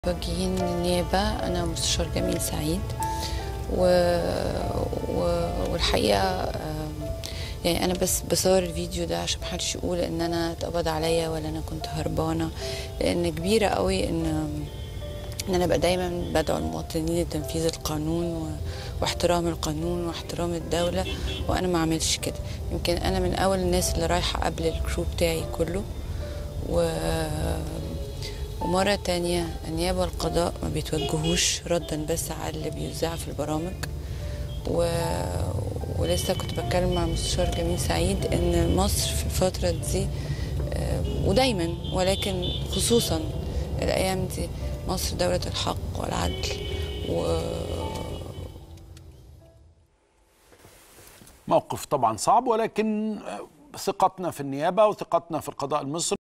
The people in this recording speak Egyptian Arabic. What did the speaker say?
موجهين النيابة أنا مستشار جميل سعيد و... و... والحقيقة آم، يعني أنا بس بصور الفيديو ده عشان محدش يقول إن أنا اتقبض عليا ولا أنا كنت هربانة لأن كبيرة قوي إن إن أنا بقى دايما بدعو المواطنين لتنفيذ القانون و... واحترام القانون واحترام الدولة وأنا ما أعملش كده يمكن أنا من أول الناس اللي رايحة قبل الكرو بتاعي كله و... ومرة تانية النيابة والقضاء ما بيتوجهوش ردا بس على اللي بيذاع في البرامج و... ولسه كنت بتكلم مع مستشار جميل سعيد ان مصر في الفترة دي آه، ودايما ولكن خصوصا الايام دي مصر دولة الحق والعدل و... موقف طبعا صعب ولكن ثقتنا في النيابه وثقتنا في القضاء المصري